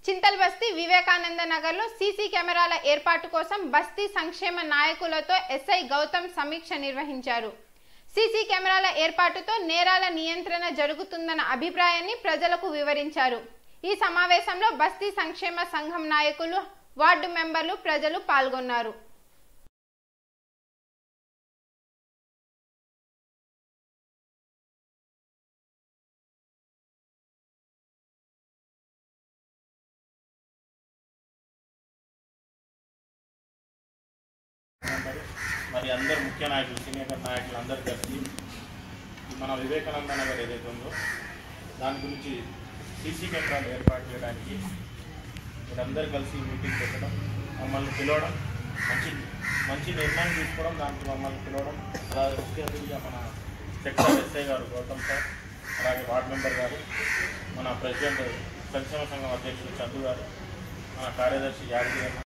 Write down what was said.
చింతల్ బస్తీ వివేకానంద నగర్లో సీసీ కెమెరాల ఏర్పాటు కోసం బస్తీ సంక్షేమ నాయకులతో ఎస్ఐ గౌతమ్ సమీక్ష నిర్వహించారు సీసీ కెమెరాల ఏర్పాటుతో నేరాల నియంత్రణ జరుగుతుందన్న అభిప్రాయాన్ని ప్రజలకు వివరించారు ఈ సమావేశంలో బస్తీ సంక్షేమ సంఘం నాయకులు వార్డు మెంబర్లు ప్రజలు పాల్గొన్నారు ఉంటారు మరి అందరు ముఖ్య నాయకులు సీనియర్ నాయకులు అందరు కలిసి ఈ మన వివేకానంద నగర్ ఏదైతే ఉందో దాని గురించి సీసీ కెమెరాలు ఏర్పాటు చేయడానికి మీరందరూ కలిసి మీటింగ్ పెట్టడం మమ్మల్ని పిలవడం మంచి మంచి నిర్ణయం తీసుకోవడం దానికి మమ్మల్ని పిలవడం అలాగే ముఖ్య అతిథిగా మన సెక్టర్ ఎస్ఐ గారు గౌతమ్ సార్ అలాగే వార్డు మెంబర్ గారు మన ప్రెసిడెంట్ సంక్షేమ సంఘం అధ్యక్షుడు చందు గారు మన కార్యదర్శి యాదగిరి అన్న